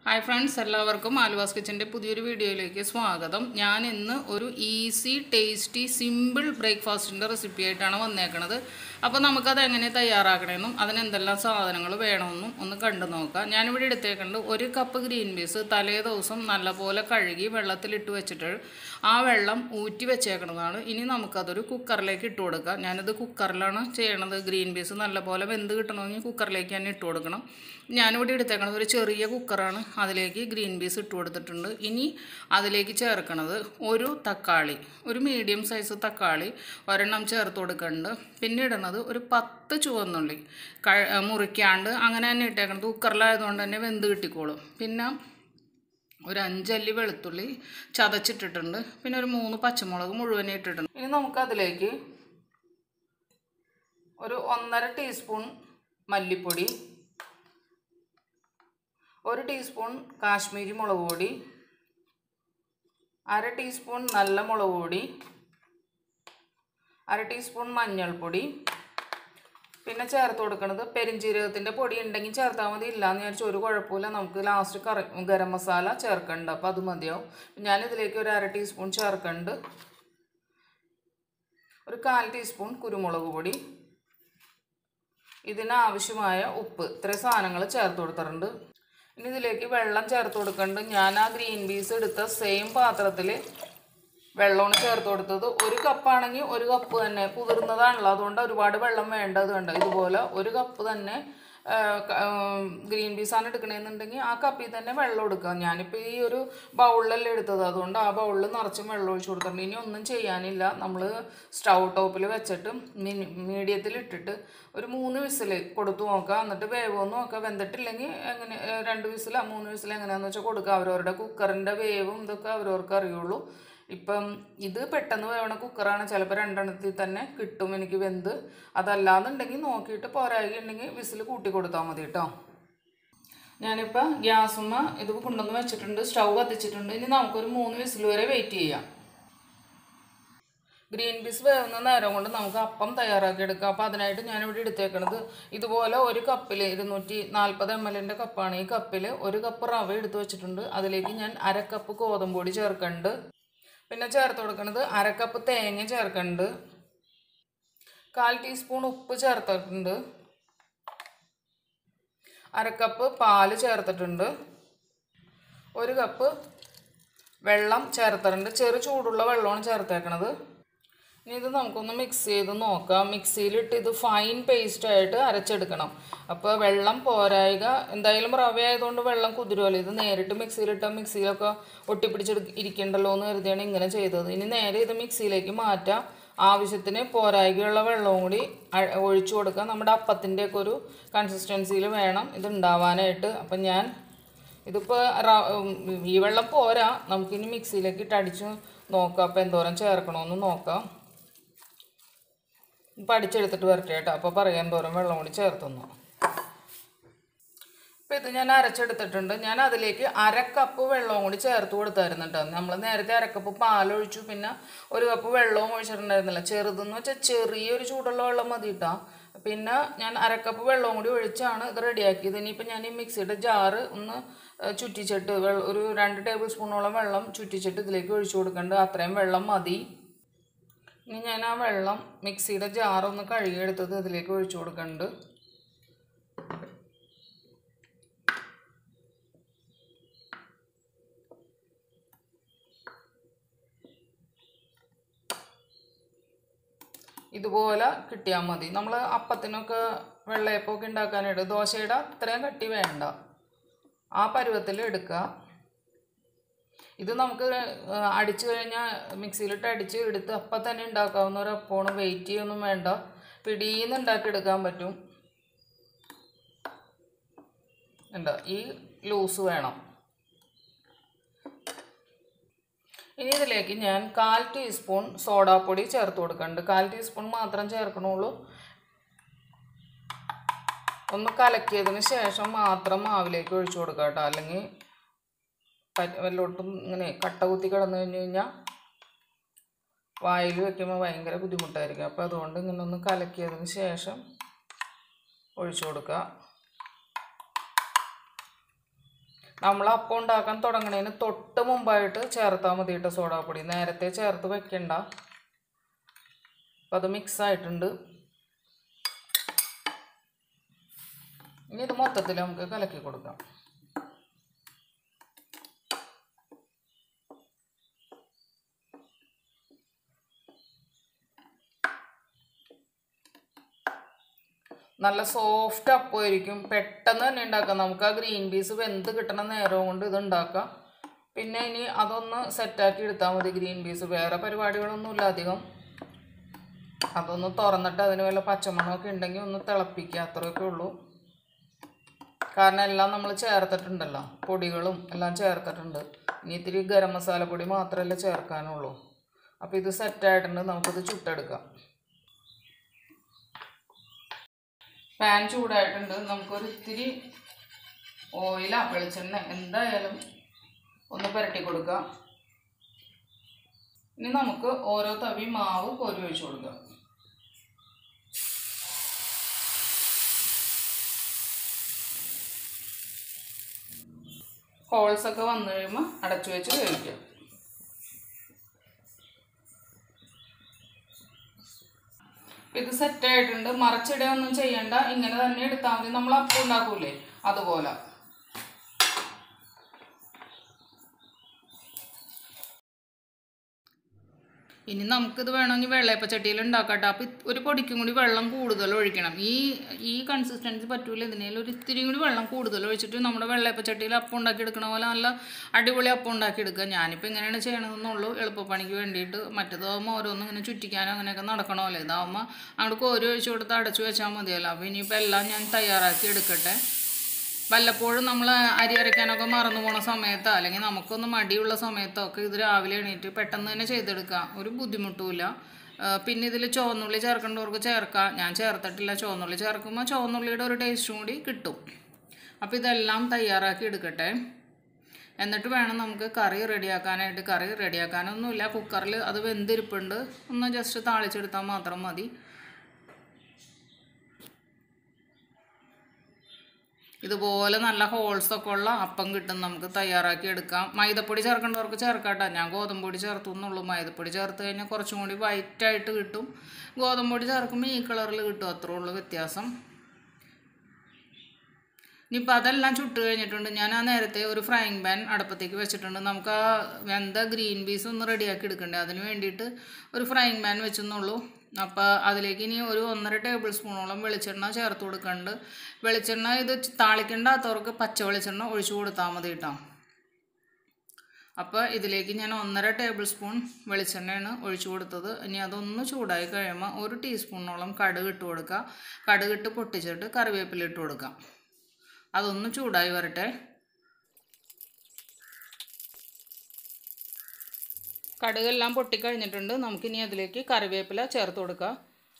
hi friends എല്ലാവർക്കും ആലുവാസ് കിച്ചൻ്റെ പുതിയൊരു വീഡിയോയിലേക്ക് സ്വാഗതം ഞാൻ ഇന്ന് ഒരു ഈസി ടേസ്റ്റി സിമ്പിൾ ബ്രേക്ക്ഫാസ്റ്റിൻ്റെ റെസിപ്പി ആയിട്ടാണ് വന്നേക്കണത് അപ്പോൾ നമുക്കത് എങ്ങനെ തയ്യാറാക്കണമെന്നും അതിന് എന്തെല്ലാം സാധനങ്ങൾ വേണമെന്നും ഒന്ന് കണ്ടു നോക്കാം ഞാനിവിടെ എടുത്തേക്കുന്നത് ഒരു കപ്പ് ഗ്രീൻ പീസ് തലേ ദിവസം നല്ലപോലെ കഴുകി വെള്ളത്തിലിട്ട് വെച്ചിട്ട് ആ വെള്ളം ഊറ്റി വെച്ചേക്കണതാണ് ഇനി നമുക്കതൊരു കുക്കറിലേക്ക് ഇട്ട് കൊടുക്കാം ഞാനിത് കുക്കറിലാണ് ചെയ്യണത് ഗ്രീൻ പീസ് നല്ലപോലെ വെന്ത് കിട്ടണമെങ്കിൽ കുക്കറിലേക്ക് തന്നെ ഇട്ട് കൊടുക്കണം ഞാനിവിടെ എടുത്തേക്കണത് ഒരു ചെറിയ കുക്കറാണ് അതിലേക്ക് ഗ്രീൻ പീസ് ഇട്ട് കൊടുത്തിട്ടുണ്ട് ഇനി അതിലേക്ക് ചേർക്കണത് ഒരു തക്കാളി ഒരു മീഡിയം സൈസ് തക്കാളി ഒരെണ്ണം ചേർത്ത് കൊടുക്കുന്നുണ്ട് പിന്നെ ഇടുന്നത് ഒരു പത്ത് ചുവന്നുള്ളി ക മുറിക്കാണ്ട് അങ്ങനെ തന്നെ ഇട്ടേക്കണത് കുക്കറിലായതുകൊണ്ട് തന്നെ വെന്ത് കിട്ടിക്കോളും പിന്നെ ഒരു അഞ്ചല്ലി വെളുത്തുള്ളി ചതച്ചിട്ടിട്ടുണ്ട് പിന്നെ ഒരു മൂന്ന് പച്ചമുളക് മുഴുവൻ ഇട്ടിട്ടുണ്ട് ഇനി നമുക്ക് അതിലേക്ക് ഒരു ഒന്നര ടീസ്പൂൺ മല്ലിപ്പൊടി ഒരു ടീസ്പൂൺ കാശ്മീരി മുളക് പൊടി അര ടീസ്പൂൺ നല്ല മുളക് പൊടി അര ടീസ്പൂൺ മഞ്ഞൾപ്പൊടി പിന്നെ ചേർത്ത് കൊടുക്കുന്നത് പെരിഞ്ജീരകത്തിൻ്റെ പൊടി ഉണ്ടെങ്കിൽ ചേർത്താൽ മതി ഇല്ലയെന്ന് വിചാരിച്ച ഒരു കുഴപ്പമില്ല നമുക്ക് ലാസ്റ്റ് കറി ഗരം മസാല ചേർക്കുന്നുണ്ട് അപ്പോൾ അത് മതിയാവും ഞാനിതിലേക്ക് ഒരു അര ടീസ്പൂൺ ചേർക്കുന്നുണ്ട് ഒരു കാൽ ടീസ്പൂൺ കുരുമുളക് പൊടി ഇതിനാവശ്യമായ ഉപ്പ് ഇത്രയും സാധനങ്ങൾ ചേർത്ത് കൊടുത്തിട്ടുണ്ട് ഇനി ഇതിലേക്ക് വെള്ളം ചേർത്ത് കൊടുക്കുന്നുണ്ട് ഞാൻ ആ ഗ്രീൻ പീസ് എടുത്ത സെയിം പാത്രത്തിൽ വെള്ളമാണ് ചേർത്ത് കൊടുത്തത് ഒരു കപ്പാണെങ്കിൽ ഒരു കപ്പ് തന്നെ കുതിർന്നതാണല്ലോ അതുകൊണ്ട് ഒരുപാട് വെള്ളം വേണ്ടത് കണ്ട് ഇതുപോലെ ഒരു കപ്പ് തന്നെ ഗ്രീൻ പീസാണ് എടുക്കണമെന്നുണ്ടെങ്കിൽ ആ കപ്പിൽ തന്നെ വെള്ളം എടുക്കുക ഞാനിപ്പോൾ ഈ ഒരു ബൗളിലല്ലേ എടുത്തത് അതുകൊണ്ട് ആ ബൗളിൽ നിറച്ചും വെള്ളം ഒഴിച്ച് കൊടുത്തിട്ടുണ്ട് ഇനി ഒന്നും ചെയ്യാനില്ല നമ്മൾ സ്റ്റൗ ടോപ്പിൽ വെച്ചിട്ട് മീഡിയത്തിൽ ഇട്ടിട്ട് ഒരു മൂന്ന് വിസിൽ കൊടുത്തു നോക്കുക എന്നിട്ട് വേവൊന്ന് നോക്കുക വെന്തിട്ടില്ലെങ്കിൽ എങ്ങനെ ഏഹ് രണ്ട് വിസില മൂന്ന് വിസിൽ എങ്ങനെയാണെന്ന് വെച്ചാൽ കൊടുക്കുക അവരവരുടെ കുക്കറിൻ്റെ വേവും ഇതൊക്കെ അവരവർക്ക് അറിയുള്ളൂ ഇപ്പം ഇത് പെട്ടെന്ന് വേവണ കുക്കറാണ് ചിലപ്പോൾ രണ്ടെണ്ണത്തിൽ തന്നെ കിട്ടും എനിക്ക് വെന്ത് അതല്ലാന്നുണ്ടെങ്കിൽ നോക്കിയിട്ട് പോരായിട്ടുണ്ടെങ്കിൽ വിസിൽ കൂട്ടി കൊടുത്താൽ മതി കേട്ടോ ഞാനിപ്പോൾ ഗ്യാസുമ്മ ഇത് കൊണ്ടുവന്ന് വെച്ചിട്ടുണ്ട് സ്റ്റൗ കത്തിച്ചിട്ടുണ്ട് ഇനി നമുക്കൊരു മൂന്ന് വിസിൽ വരെ വെയിറ്റ് ചെയ്യാം ഗ്രീൻ പീസ് വേവുന്ന നേരം കൊണ്ട് നമുക്ക് അപ്പം തയ്യാറാക്കി എടുക്കാം അപ്പോൾ അതിനായിട്ട് ഞാനിവിടെ എടുത്തേക്കണത് ഇതുപോലെ ഒരു കപ്പിൽ ഇരുന്നൂറ്റി നാൽപ്പത് എം എല്ലിൻ്റെ കപ്പാണ് ഈ കപ്പിൽ ഒരു കപ്പ് റവ എടുത്ത് വെച്ചിട്ടുണ്ട് അതിലേക്ക് ഞാൻ അര കപ്പ് ഗോതമ്പ് പൊടി ചേർക്കുന്നുണ്ട് പിന്നെ ചേർത്ത് കൊടുക്കുന്നത് അര കപ്പ് തേങ്ങ ചേർക്കുന്നുണ്ട് കാൽ ടീസ്പൂൺ ഉപ്പ് ചേർത്തിട്ടുണ്ട് അര കപ്പ് പാല് ചേർത്തിട്ടുണ്ട് ഒരു കപ്പ് വെള്ളം ചേർത്തിട്ടുണ്ട് ചെറു ചൂടുള്ള വെള്ളമാണ് ചേർത്തേക്കണത് ഇനി ഇത് നമുക്കൊന്ന് മിക്സ് ചെയ്ത് നോക്കാം മിക്സിയിലിട്ട് ഇത് ഫൈൻ പേസ്റ്റായിട്ട് അരച്ചെടുക്കണം അപ്പോൾ വെള്ളം പോരായിക എന്തായാലും റവ ആയതുകൊണ്ട് വെള്ളം കുതിരുമല്ലോ ഇത് നേരിട്ട് മിക്സിയിലിട്ടാൽ മിക്സിയിലൊക്കെ ഒട്ടിപ്പിടിച്ചെടു ഇരിക്കണ്ടല്ലോ എന്ന് കരുതിയാണ് ഇങ്ങനെ ചെയ്തത് ഇനി നേരെ ഇത് മിക്സിയിലേക്ക് മാറ്റാം ആവശ്യത്തിന് പോരായികയുള്ള വെള്ളവും കൂടി അ- ഒഴിച്ചു കൊടുക്കുക നമ്മുടെ അപ്പത്തിൻ്റെയൊക്കെ ഒരു കൺസിസ്റ്റൻസിയിൽ വേണം ഇത് ഉണ്ടാവാനായിട്ട് അപ്പം ഞാൻ ഇതിപ്പോൾ ഈ വെള്ളം പോരാ നമുക്കിനി മിക്സിയിലേക്ക് ഇട്ട് അടിച്ച് നോക്കാം അപ്പോൾ എന്തോരം ചേർക്കണമെന്ന് നോക്കാം ഇപ്പം അടിച്ചെടുത്തിട്ട് വരട്ടെ കേട്ടോ അപ്പോൾ പറയാം എന്തോരം വെള്ളം കൂടി ചേർത്തെന്ന് അപ്പോൾ ഇത് ഞാൻ അരച്ചെടുത്തിട്ടുണ്ട് ഞാൻ അതിലേക്ക് അര കപ്പ് വെള്ളവും കൂടി ചേർത്ത് കൊടുത്തായിരുന്നു കേട്ടോ നമ്മൾ നേരത്തെ അരക്കപ്പ് പാലൊഴിച്ചു പിന്നെ ഒരു കപ്പ് വെള്ളവും ഒഴിച്ചിട്ടുണ്ടായിരുന്നില്ല ചെറുതെന്ന് വെച്ചാൽ ചെറിയൊരു ചൂടുള്ള വെള്ളം മതി കേട്ടോ പിന്നെ ഞാൻ അരക്കപ്പ് വെള്ളവും കൂടി ഒഴിച്ചാണ് ഇത് റെഡിയാക്കിയത് ഇനിയിപ്പോൾ ഞാൻ ഈ മിക്സിയുടെ ജാറ് ഒന്ന് ഏഹ്, ചുറ്റിച്ചിട്ട് വെള്ളം ഒരു രണ്ട് ടേബിൾ സ്പൂണോളം വെള്ളം ചുറ്റിച്ചിട്ട് ഇതിലേക്ക് ഒഴിച്ചു കൊടുക്കേണ്ടത് അത്രയും വെള്ളം മതി ഇനി ഞാൻ ആ വെള്ളം മിക്സിയുടെ ജാറൊന്ന് കഴുകിയെടുത്തത് ഇതിലേക്ക് ഒഴിച്ചു കൊടുക്കുന്നുണ്ട് ഇതുപോലെ കിട്ടിയാൽ മതി നമ്മൾ അപ്പത്തിനൊക്കെ വെള്ളയപ്പമൊക്കെ ഉണ്ടാക്കാനായിട്ട് ദോശയുടെ അത്രയും കട്ടി വേണ്ട ആ പരുവത്തിൽ എടുക്കുക ഇത് നമുക്ക് ഏഹ്, അടിച്ചു കഴിഞ്ഞാൽ മിക്സിയിലിട്ട് അടിച്ച് എടുത്ത് അപ്പം തന്നെ ഉണ്ടാക്കാവുന്ന ഒരു അപ്പമാണ് വെയിറ്റ് ചെയ്യൊന്നും വേണ്ട പിടിയിൽ ഉണ്ടാക്കിയെടുക്കാൻ പറ്റും ഉണ്ടോ ഈ ലൂസ് വേണം ഇനി ഇതിലേക്ക് ഞാൻ കാൽ ടീസ്പൂൺ സോഡാപ്പൊടി ചേർത്ത് കൊടുക്കുന്നുണ്ട് കാൽ ടീസ്പൂൺ മാത്രം ചേർക്കണുള്ളൂ ഒന്ന് കലക്കിയതിന് ശേഷം മാത്രം മാവിലേക്ക് ഒഴിച്ചു കൊടുക്കുക കേട്ടോ അല്ലെങ്കിൽ പ- വല്ലോട്ടും ഇങ്ങനെ കട്ട കുത്തി കിടന്നു കഴിഞ്ഞ് കഴിഞ്ഞാൽ വായിൽ വെക്കുമ്പോൾ ഭയങ്കര ബുദ്ധിമുട്ടായിരിക്കും അപ്പോൾ അതുകൊണ്ട് ഇങ്ങനെ ഒന്ന് കലക്കിയതിന് ശേഷം ഒഴിച്ചു കൊടുക്കുക നമ്മൾ അപ്പം ഉണ്ടാക്കാൻ തുടങ്ങണതിന് തൊട്ട് മുമ്പായിട്ട് ചേർത്താൽ മതി കേട്ടോ സോഡാപ്പൊടി നേരത്തെ ചേർത്ത് വെക്കണ്ട അപ്പം അത് മിക്സ് ആയിട്ടുണ്ട് ഇനി ഇത് മൊത്തത്തിൽ നമുക്ക് കലക്കി കൊടുക്കാം നല്ല സോഫ്റ്റ് അപ്പമായിരിക്കും പെട്ടെന്ന് തന്നെ ഉണ്ടാക്കാം നമുക്ക് ആ ഗ്രീൻ പീസ് വെന്ത് കിട്ടണ നേരം കൊണ്ട് ഇത് ഉണ്ടാക്കാം പിന്നെ ഇനി അതൊന്ന് സെറ്റാക്കി എടുത്താൽ മതി ഗ്രീൻ പീസ് വേറെ പരിപാടികളൊന്നുമില്ല അധികം അതൊന്ന് തുറന്നിട്ട് അതിന് വല്ല പച്ചമണമൊക്കെ ഉണ്ടെങ്കിൽ ഒന്ന് തിളപ്പിക്കുക അത്രയൊക്കെ ഉള്ളൂ കാരണം എല്ലാം നമ്മൾ ചേർത്തിട്ടുണ്ടല്ലോ പൊടികളും എല്ലാം ചേർത്തിട്ടുണ്ട് ഇനി ഇത്തിരി ഗരം മസാല പൊടി മാത്രമല്ല ചേർക്കാനുള്ളൂ അപ്പോൾ ഇത് സെറ്റായിട്ടുണ്ട് നമുക്കിത് ചുട്ടെടുക്കാം പാൻ ചൂടായിട്ടുണ്ട് നമുക്കൊരു ഇത്തിരി ഓയിലാ വെളിച്ചെണ്ണ എന്തായാലും ഒന്ന് പുരട്ടി കൊടുക്കാം ഇനി നമുക്ക് ഓരോ തവി മാവ് കോരി ഒഴിച്ചു കൊടുക്കാം ഹോൾസ് ഒക്കെ വന്നു കഴിയുമ്പോൾ അടച്ചു വെച്ച് വേവിക്കാം ഇത് സെറ്റ് ആയിട്ടുണ്ട് മറച്ചിടുകയൊന്നും ചെയ്യണ്ട ഇങ്ങനെ തന്നെ എടുത്താൽ മതി നമ്മൾ അപ്പം ഉണ്ടാക്കൂലേ അതുപോലെ ഇനി നമുക്കിത് വേണമെങ്കിൽ വെള്ളയപ്പച്ചട്ടിയിൽ ഉണ്ടാക്കട്ടെ അപ്പോൾ ഒരു പൊടിക്കും കൂടി വെള്ളം കൂടുതൽ ഒഴിക്കണം ഈ ഈ കൺസിസ്റ്റൻസി പറ്റൂല ഇതിനേലും ഒരു ഇത്തിരി കൂടി വെള്ളം കൂടുതൽ ഒഴിച്ചിട്ട് നമ്മുടെ വെള്ളയപ്പച്ചട്ടിയിൽ അപ്പം ഉണ്ടാക്കി എടുക്കണ പോലെ നല്ല അടിപൊളി അപ്പം ഉണ്ടാക്കി എടുക്കുക ഞാനിപ്പോൾ ഇങ്ങനെയാണ് ചെയ്യണതെന്നുള്ളൂ എളുപ്പപ്പണിക്ക് വേണ്ടിയിട്ട് മറ്റേതാകുമ്പോൾ ഓരോന്നും ഇങ്ങനെ ചുറ്റിക്കാനോ അങ്ങനെയൊക്കെ നടക്കണമല്ലോ ഇതാകുമ്പോൾ അങ്ങോട്ട് കോരി ഒഴിച്ച് കൊടുത്ത് അടച്ചു വെച്ചാൽ മതിയല്ലോ അപ്പോൾ ഇനിയിപ്പോൾ എല്ലാം ഞാൻ തയ്യാറാക്കി എടുക്കട്ടെ വല്ലപ്പോഴും നമ്മൾ അരി അരയ്ക്കാനൊക്കെ മറന്നു പോണ സമയത്തോ അല്ലെങ്കിൽ നമുക്കൊന്ന് മടിയുള്ള സമയത്തോ ഒക്കെ ഇത് രാവിലെ എണീറ്റ് പെട്ടെന്ന് തന്നെ ചെയ്തെടുക്കാം ഒരു ബുദ്ധിമുട്ടുമില്ല ആ, പിന്നെ ഇതിൽ ചുവന്നുള്ളി ചേർക്കേണ്ടവർക്ക് ചേർക്കാം ഞാൻ ചേർത്തിട്ടില്ല ചുവന്നുള്ളി ചേർക്കുമ്പോൾ ചുവന്നുള്ളിയുടെ ഒരു ടേസ്റ്റും കൂടി കിട്ടും അപ്പോൾ ഇതെല്ലാം തയ്യാറാക്കി എടുക്കട്ടെ എന്നിട്ട് വേണം നമുക്ക് കറി റെഡിയാക്കാനായിട്ട് കറി റെഡിയാക്കാനൊന്നുമില്ല കുക്കറിൽ അത് വെന്തിരിപ്പുണ്ട് ഒന്ന് ജസ്റ്റ് താളിച്ചെടുത്താൽ മാത്രം മതി ഇതുപോലെ നല്ല ഹോൾസ് ഒക്കെ ഉള്ള അപ്പം കിട്ടും നമുക്ക് തയ്യാറാക്കി എടുക്കാം മൈദപ്പൊടി ചേർക്കേണ്ടവർക്ക് ചേർക്കാട്ടോ ഞാൻ ഗോതമ്പൊടി ചേർത്തു എന്നുള്ളൂ മൈദപ്പൊടി ചേർത്ത് കഴിഞ്ഞാൽ കുറച്ചും കൂടി വൈറ്റായിട്ട് കിട്ടും ഗോതമ്പൊടി ചേർക്കുമ്പോൾ ഈ കളറിൽ കിട്ടും അത്രേ ഉള്ളൂ വ്യത്യാസം ഇനിയിപ്പോൾ അതെല്ലാം ചുട്ട് കഴിഞ്ഞിട്ടുണ്ട് ഞാൻ ആ നേരത്തെ ഒരു ഫ്രൈങ് പാൻ അടുപ്പത്തേക്ക് വെച്ചിട്ടുണ്ട് നമുക്ക് ആ വെന്ത ഗ്രീൻ പീസ് ഒന്ന് റെഡിയാക്കി എടുക്കണ്ടേ അതിന് വേണ്ടിയിട്ട് ഒരു ഫ്രൈങ് പാൻ വെച്ചെന്നുള്ളൂ അപ്പോൾ അതിലേക്ക് ഇനി ഒരു ഒന്നര ടേബിൾ സ്പൂണോളം വെളിച്ചെണ്ണ ചേർത്ത് കൊടുക്കുന്നുണ്ട് വെളിച്ചെണ്ണ ഇത് താളിക്കേണ്ടാത്തവർക്ക് പച്ച വെളിച്ചെണ്ണ ഒഴിച്ചു കൊടുത്താൽ മതി കേട്ടോ അപ്പോൾ ഇതിലേക്ക് ഞാൻ ഒന്നര ടേബിൾ സ്പൂൺ വെളിച്ചെണ്ണയാണ് ഒഴിച്ചു കൊടുത്തത് ഇനി അതൊന്ന് ചൂടായി കഴിയുമ്പോൾ ഒരു ടീസ്പൂണോളം കടുക് ഇട്ട് കൊടുക്കുക കടുക് ഇട്ട് പൊട്ടിച്ചിട്ട് കറിവേപ്പില ഇട്ട് കൊടുക്കാം അതൊന്ന് ചൂടായി വരട്ടെ കടുകെല്ലാം പൊട്ടിക്കഴിഞ്ഞിട്ടുണ്ട് നമുക്കിനി അതിലേക്ക് കറിവേപ്പില ചേർത്ത് കൊടുക്കാം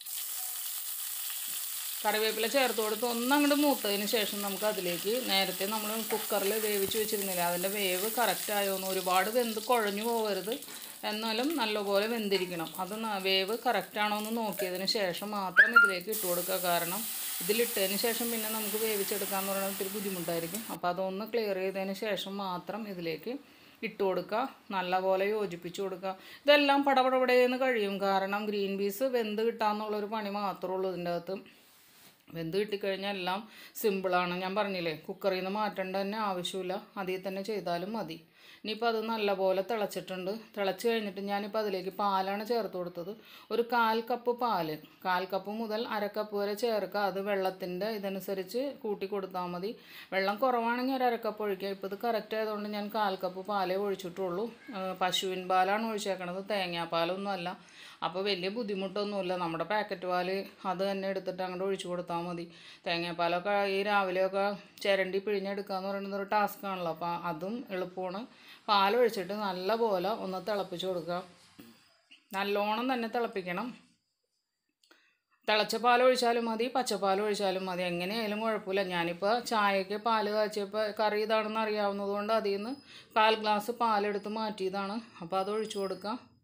കറിവേപ്പില ചേർത്ത് കൊടുത്ത് ഒന്നങ്ങോട്ട് മൂത്തതിന് ശേഷം നമുക്ക് അതിലേക്ക് നേരത്തെ നമ്മൾ കുക്കറിൽ വേവിച്ച് വെച്ചിരുന്നില്ല അതിൻ്റെ വേവ് കറക്റ്റ് ആയോന്ന് ഒരുപാട് വെന്ത് കുഴഞ്ഞു പോകരുത് എന്നാലും നല്ലപോലെ വെന്തിരിക്കണം അത് ന- വേവ് കറക്റ്റ് ആണോ എന്ന് നോക്കിയതിന് ശേഷം മാത്രം ഇതിലേക്ക് ഇട്ട് കൊടുക്കുക കാരണം ഇതിലിട്ടതിന് ശേഷം പിന്നെ നമുക്ക് വേവിച്ചെടുക്കാന്ന് പറയുന്നത് ഇത്തിരി ബുദ്ധിമുട്ടായിരിക്കും അപ്പോൾ അതൊന്ന് ക്ലിയർ ചെയ്തതിന് ശേഷം മാത്രം ഇതിലേക്ക് ഇട്ട് കൊടുക്കുക നല്ലപോലെ യോജിപ്പിച്ച് കൊടുക്കുക ഇതെല്ലാം പടപടപടേന്ന് കഴിയും കാരണം ഗ്രീൻ പീസ് വെന്ത് കിട്ടാന്നുള്ളൊരു പണി മാത്രമേ ഉള്ളൂ ഇതിൻ്റെ അകത്ത് വെന്ത് കിട്ടിക്കഴിഞ്ഞാൽ എല്ലാം സിമ്പിളാണ് ഞാൻ പറഞ്ഞില്ലേ കുക്കറിൽ നിന്ന് മാറ്റേണ്ട തന്നെ ആവശ്യമില്ല അതിൽ തന്നെ ചെയ്താലും മതി ഇനിയിപ്പോൾ അത് നല്ലപോലെ തിളച്ചിട്ടുണ്ട് തിളച്ച് കഴിഞ്ഞിട്ട് ഞാനിപ്പോൾ അതിലേക്ക് പാലാണ് ചേർത്ത് കൊടുത്തത് ഒരു കാൽ കപ്പ് പാല് കാൽ കപ്പ് മുതൽ അര കപ്പ് വരെ ചേർക്കുക അത് വെള്ളത്തിൻ്റെ ഇതനുസരിച്ച് കൂട്ടി കൊടുത്താൽ മതി വെള്ളം കുറവാണെങ്കിൽ ഒരു അരക്കപ്പ് ഒഴിക്കുക ഇപ്പോൾ ഇത് കറക്റ്റ് ആയതുകൊണ്ട് ഞാൻ കാൽ കപ്പ് പാലേ ഒഴിച്ചിട്ടുള്ളൂ ആ, പശുവിൻ പാലാണ് ഒഴിച്ചേക്കണത് തേങ്ങാപ്പാലൊന്നും അല്ല അപ്പോൾ വലിയ ബുദ്ധിമുട്ടൊന്നുമില്ല നമ്മുടെ പാക്കറ്റ് പാല് അത് തന്നെ എടുത്തിട്ട് അങ്ങോട്ട് ഒഴിച്ചു കൊടുത്താൽ മതി തേങ്ങാപ്പാലൊക്കെ ഈ രാവിലെയൊക്കെ ചിരണ്ടി പിഴിഞ്ഞെടുക്കുക എന്ന് പറയുന്നത് ഒരു ടാസ്ക് ആണല്ലോ അപ്പോൾ അതും എളുപ്പമാണ് പാലൊഴിച്ചിട്ട് നല്ല പോലെ ഒന്ന് തിളപ്പിച്ച് കൊടുക്കുക നല്ലോണം തന്നെ തിളപ്പിക്കണം തിളച്ച പാൽ ഒഴിച്ചാലും മതി പച്ചപ്പാൽ ഒഴിച്ചാലും മതി എങ്ങനെയായാലും കുഴപ്പമില്ല ഞാനിപ്പോൾ ചായക്ക് പാല് കാച്ചിയപ്പോൾ കറി ഇതാണെന്ന് അറിയാവുന്നത് കൊണ്ട് അതിൽ നിന്ന് കാൽ ഗ്ലാസ് പാലെടുത്ത് മാറ്റിയതാണ് അപ്പോൾ അത് ഒഴിച്ചു കൊടുക്കാം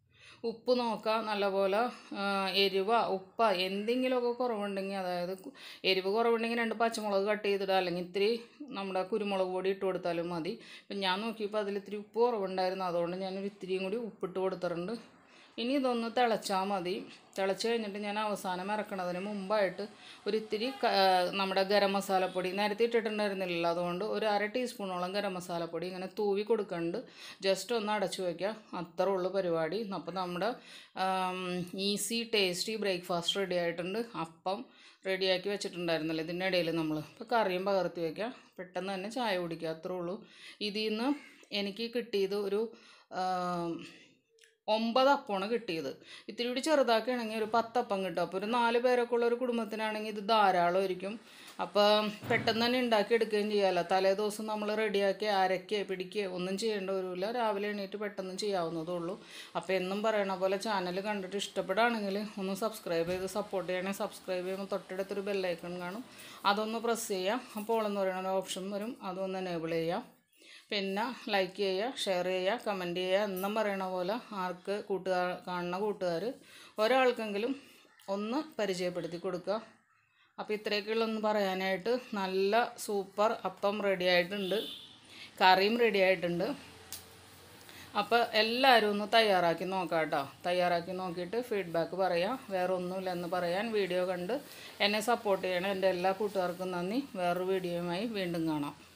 ഉപ്പ് നോക്കുക നല്ലപോലെ ആ, എരിവ ഉപ്പ എന്തെങ്കിലുമൊക്കെ കുറവുണ്ടെങ്കിൽ അതായത് കു- എരിവ് കുറവുണ്ടെങ്കിൽ രണ്ട് പച്ചമുളക് കട്ട് ചെയ്തിടുക അല്ലെങ്കിൽ ഇത്തിരി നമ്മുടെ കുരുമുളക് പൊടി ഇട്ട് കൊടുത്താലും മതി ഇപ്പം ഞാൻ നോക്കിയപ്പോൾ അതിൽ ഇത്തിരി ഉപ്പ് കുറവുണ്ടായിരുന്നു അതുകൊണ്ട് ഞാനൊരു ഇത്തിരിയും കൂടി ഉപ്പിട്ട് കൊടുത്തിട്ടുണ്ട് ഇനി ഇതൊന്ന് തിളച്ചാൽ മതി തിളച്ച് കഴിഞ്ഞിട്ട് ഞാൻ അവസാനം ഇറക്കണതിന് മുമ്പായിട്ട് ഒരു ഇത്തിരി ക- ആ, നമ്മുടെ ഗരം മസാലപ്പൊടി നേരത്തെ ഇട്ടിട്ടുണ്ടായിരുന്നില്ലല്ലോ അതുകൊണ്ട് ഒരു അര ടീസ്പൂണോളം ഗരം മസാലപ്പൊടി ഇങ്ങനെ തൂവി കൊടുക്കുന്നുണ്ട് ജസ്റ്റ് ഒന്ന് അടച്ചു വയ്ക്കുക അത്രേ ഉള്ളൂ പരിപാടി അപ്പോൾ നമ്മുടെ ഈസി ടേസ്റ്റി ബ്രേക്ക്ഫാസ്റ്റ് റെഡി ആയിട്ടുണ്ട് അപ്പം റെഡിയാക്കി വെച്ചിട്ടുണ്ടായിരുന്നല്ലോ ഇതിൻ്റെ ഇടയിൽ നമ്മൾ ഇപ്പോൾ കറിയും പകർത്തി വയ്ക്കുക പെട്ടെന്ന് തന്നെ ചായ കുടിക്കുക അത്രേ ഉള്ളൂ ഇതിൽ നിന്ന് എനിക്ക് കിട്ടിയത് ഒരു ആം, ഒമ്പത് അപ്പമാണ് കിട്ടിയത് ഇത്തിരി കൂടി ചെറുതാക്കുകയാണെങ്കിൽ ഒരു പത്തപ്പം കിട്ടും അപ്പോൾ ഒരു നാല് പേരൊക്കെ ഉള്ള ഒരു കുടുംബത്തിനാണെങ്കിൽ ഇത് ധാരാളമായിരിക്കും അപ്പോൾ പെട്ടെന്ന് തന്നെ ഉണ്ടാക്കിയെടുക്കുകയും ചെയ്യാമല്ലോ തലേ ദിവസം നമ്മൾ റെഡിയാക്കി അരയ്ക്കുക പിടിക്കുക ഒന്നും ചെയ്യേണ്ട വരില്ല രാവിലെ എണീറ്റ് പെട്ടെന്ന് ചെയ്യാവുന്നതേ ഉള്ളൂ അപ്പോൾ എന്നും പറയണ പോലെ ചാനൽ കണ്ടിട്ട് ഇഷ്ടപ്പെടുകയാണെങ്കിൽ ഒന്ന് സബ്സ്ക്രൈബ് ചെയ്ത് സപ്പോർട്ട് ചെയ്യണേ സബ്സ്ക്രൈബ് ചെയ്യുമ്പോൾ തൊട്ടടുത്തൊരു ബെല്ലൈക്കൺ കാണും അതൊന്ന് പ്രസ് ചെയ്യാം അപ്പോൾ എന്ന് പറയുന്ന ഒരു ഓപ്ഷൻ വരും അതൊന്ന് എനേബിൾ ചെയ്യാം പിന്നെ ലൈക്ക് ചെയ്യുക ഷെയർ ചെയ്യുക കമൻറ്റ് ചെയ്യുക എന്നും പറയണ പോലെ ആർക്ക് കൂട്ടുകാർ കാണുന്ന കൂട്ടുകാർ ഒരാൾക്കെങ്കിലും ഒന്ന് പരിചയപ്പെടുത്തി കൊടുക്കുക അപ്പോൾ ഇത്രയൊക്കെയുള്ളൊന്ന് പറയാനായിട്ട് നല്ല സൂപ്പർ അപ്പം റെഡി ആയിട്ടുണ്ട് കറിയും റെഡി ആയിട്ടുണ്ട് അപ്പോൾ എല്ലാവരും ഒന്ന് തയ്യാറാക്കി നോക്കാം കേട്ടോ തയ്യാറാക്കി നോക്കിയിട്ട് ഫീഡ്ബാക്ക് പറയാം വേറെ ഒന്നുമില്ലെന്ന് പറയാൻ വീഡിയോ കണ്ട് എന്നെ സപ്പോർട്ട് ചെയ്യണം എൻ്റെ എല്ലാ കൂട്ടുകാർക്കും നന്ദി വേറൊരു വീഡിയോയുമായി വീണ്ടും കാണാം